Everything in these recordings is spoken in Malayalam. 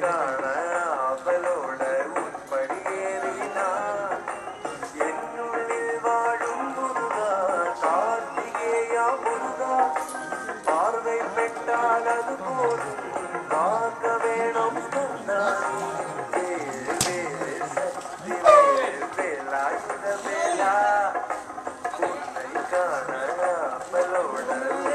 കാണാവലോട് ഉൾപ്പടിയേറിനാൻ എന്നുള്ളിൽ വാഴും മുരുക കാർത്തികേയ മുരുക പാർവൈപ്പെട്ടാൽ അത് പോലും കാക്ക വേണം കണ്ണാടി വേൽ വേൽ ശക്തി വേൽ വേലായുധ വേല ഉன்னை காண அம்மலோட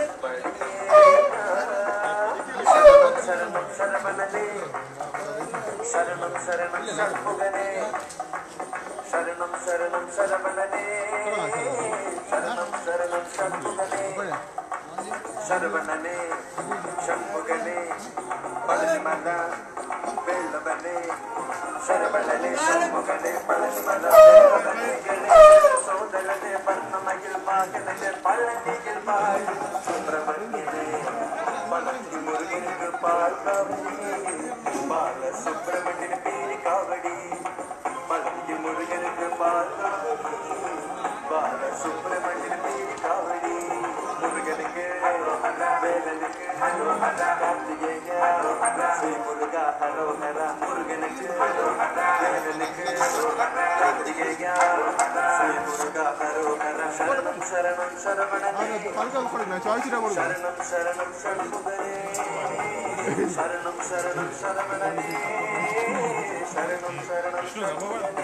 சரணம் சரணம் சரவணனே சரணம் சரணம் சண்முகனே சரணம் சரணம் சரவணனே சரணம் சரணம் சண்முகனே சரவணனே சண்முகனே பழனிமல வேலவனே சரவணனே சண்முகனே பழனிமல வேலவனே கணேச சோதரனே பர்ணமயில் பாகனே பழனியில் பாடு சுப்பிரமணியனே பழனி முருகனுக்கு பார்க்காவடி பால சுப்பிரமணியன் பேரி காவடி பழனி முருகனுக்கு பார்க்காவடி பால சுப்பிரமணியன் பேரி காவடி முருகனுக்கு வேலனுக்கு கார்த்திகேய ஸ்ரீ முருகா ஹரோஹர முருகனுக்கு வேலனுக்கு கார்த்திகேய ஸ்ரீ முருகா ஹரோஹர சரணம் சரணம் சரவணனே ശരണം ശരണം ഷൺമുഖനേ ശരണം ശരണം ശരവണനേ ശരണം ശരണം ഷൺമുഖനേ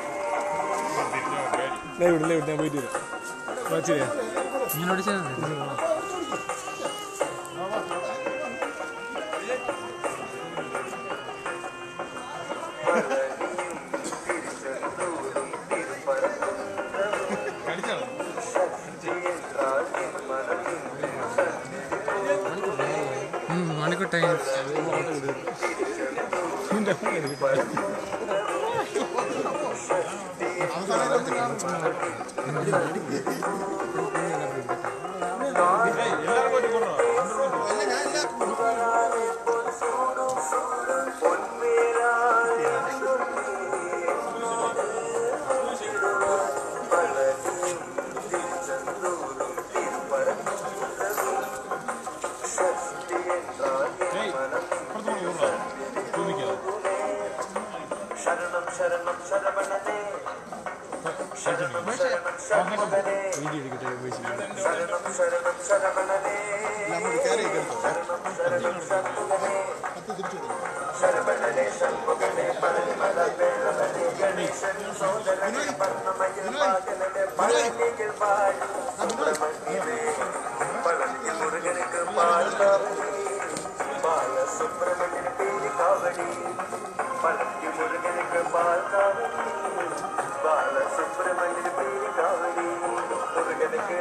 ലൈവ് ലൈവ് ഞാൻ പോയിട്ട് വരാം വാച്ചില്ലേ ഇങ്ങനെ ഓടിച്ചാൽ തിരിച്ചെന്തൂരും തിരുപ്പരത്തുന്നതും ശക്തിയെന്നാൽ നിന്മനമില്ലേ മണിക്കൂട്ടെ ശരണം ശരണം ശരവണനേ ശരണം ശരണം ശരണേ വീഡിയോ എടുക്കട്ടെ ഉപയോഗിച്ചില്ല ശരണം ശരണം ശരവണനേ ശരണം ശരണം ശൺമുഖനേ ശരവണനേ ഷൺമുഖനേ പഴനിമല വേളവനേ ഗണേശൻ സോദരനേ പർണമയിൽ പാകനേ പഴനിയിൽ വാഴും സുബ്രഹ്മണ്യനേ പഴനി മുരുകനുക്ക് പാൽകാവടി ബാലസുബ്രഹ്മണ്യന് പേര് കാവടി പഴനി മുരുകനുക്ക് പാൽകാവടി ബാലസുബ്രഹ്മണ്യന് പേര് കാവടി മുരുകനുക്ക്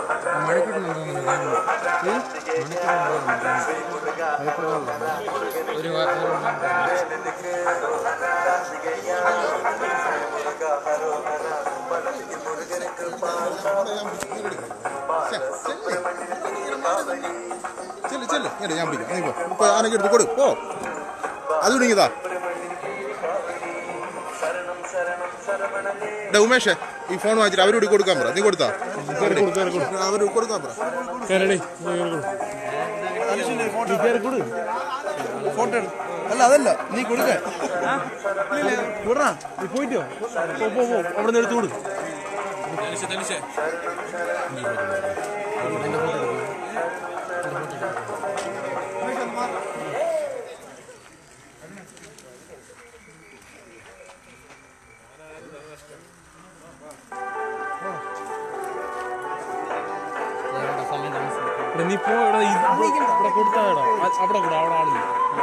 ശ്രീ മുരുക ഒരു വാ- ഒരു വേലനുക്ക് കാർത്തികേയ ശ്രീ മുരുക ഹരോഹര പഴനി മുരുകനുക്ക് പാൽകാവടി ബാലസുബ്രഹ്മണ്യന് പേര് കാവടി ചെല്ല് ചെല്ല് ഇങ്ങോട്ട് ഞാൻ പിടിക്കാം നീ പോ ഇപ്പൊ ആനൊക്കെ എടുത്ത് കൊടു പോ അത് തുടങ്ങിയതാ ശരണം ശരണം ശരവണനേ എടാ ഉമേഷേ ഈ ഫോൺ വാങ്ങിച്ചിട്ട് അവരോട് കൊടുക്കാൻ പറ നീ കൊടുത്താ അവർ കൊടുക്കാൻ പറ കയറടേ ഫോട്ടോ അല്ല അതല്ല നീ കൊടുക്ക വിടറാ നീ പോയിട്ടോ പോ പോ പോ അവിടെ നിന്ന് എടുത്തു കൊടു സമയം താമസിക്കും ഇവിടെ നീ പോ ഇവിടെ ഈ- ഇവിടെ ഇവിടെ കൊടുത്താടാ അവിടെ കൂടെ അവിടെ ആളില്ല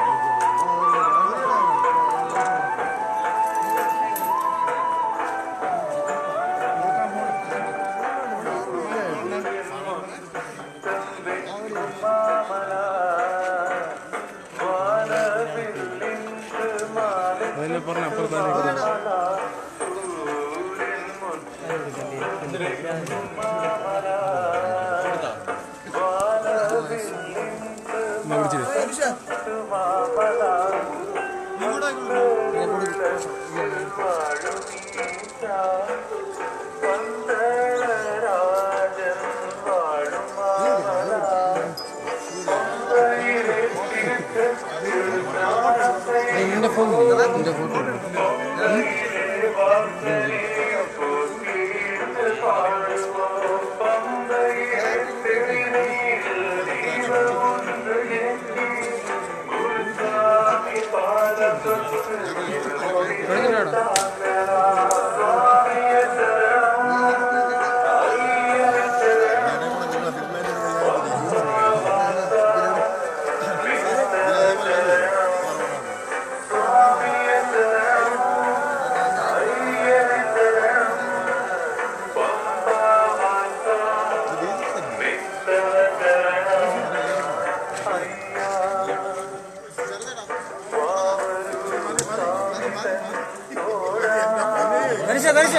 അതല്ലേ പറഞ്ഞ അപ്പുറത്താണ് വിളിച്ചില്ലേ എന്റെ ഫോൺ കൊടുത്തിട്ടാടോ ധനുഷ ധനുഷ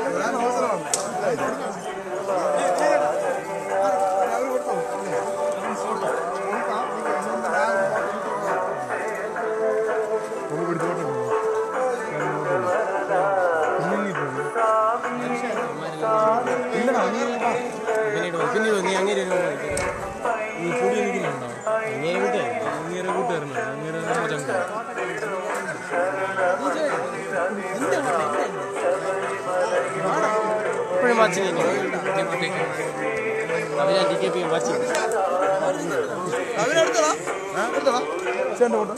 പിന്നീട് പോ, പിന്നീട് പോ, നീ അങ്ങനെ ഒരു ഈ പൊടി എനിക്കുന്നുണ്ടോ അങ്ങേരെ കൂട്ടുകാരൻ അങ്ങേരെ കൂട്ടുകാരനാണ് അങ്ങേരെ ചങ്ക ഇപ്പോഴും വാച്ചിങ് അവരെ ഡി കെ പി വാച്ചിങ് അവനെടുത്തോളാ എടുത്തോളാ ചേട്ടൻ്റെ കൂട്ടം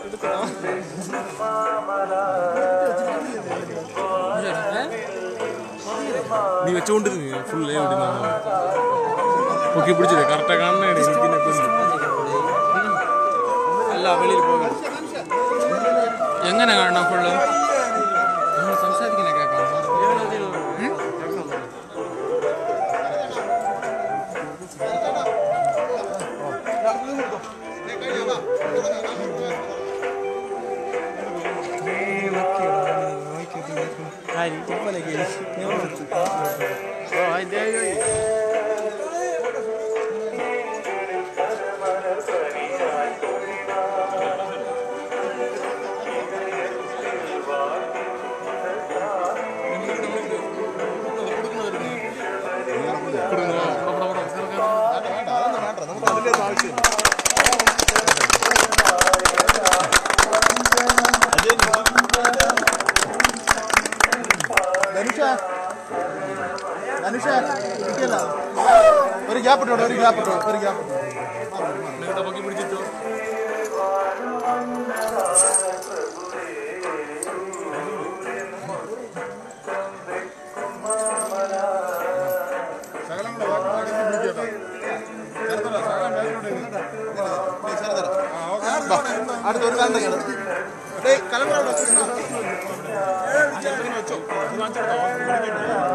നീ വെച്ചോണ്ടിരുന്നു ഫുൾ എവിടെ പൊക്കി പിടിച്ചില്ലേ കറക്റ്റാ കാണണേ എനിക്കിനെ കൊണ്ട് അല്ല വെളിയിൽ പോകണം എങ്ങനെ കാണണം ഫുള്ള് നമ്മൾ സംസാരിക്കുന്ന കേൾക്കാം ഉം? നമുക്ക് അതിൻ്റെ ഒന്നും ആവശ്യമില്ല ധനുഷ ധനുഷ ഇരിക്കല്ല ഒരു ഗ്യാപ്പ് ഇട്ടോ ഒരു ഗ്യാപ്പ് ഇട്ടോ ഒരു ഗ്യാപ്പ് നിങ്ങളുടെ പൊക്കി പിടിച്ചിട്ടോ അടുത്ത ഒരു കാലം തന്നെയാണ് ഡേയ് കലം അവിടെ വെച്ചോ ഇത് കാണിച്ചെടുത്തോ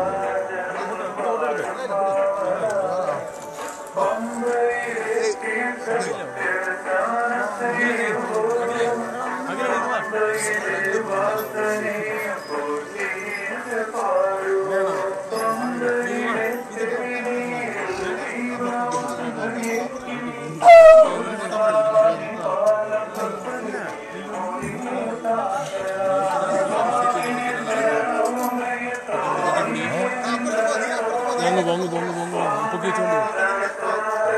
പൊങ്ങ് പൊങ്ങ് പൊങ്ങ് പൊങ്ങ് പൊക്കി വെച്ചോണ്ട് പോ.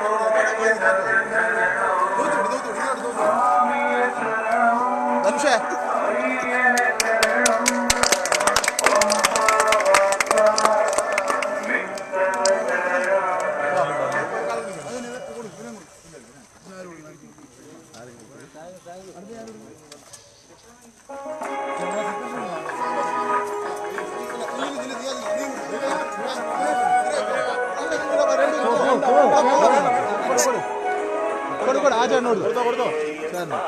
ധനുഷേ കൊടുക്കോട് ആ ചേട്ടനോട് കൊടുത്തോ കൊടുത്തോ ചേട്ടനോ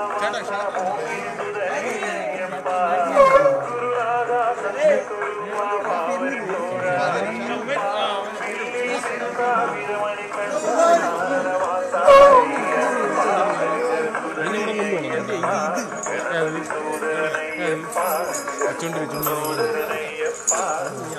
ും ചുണ്ടിരി ചുണ്ടിരി ஐயப்பா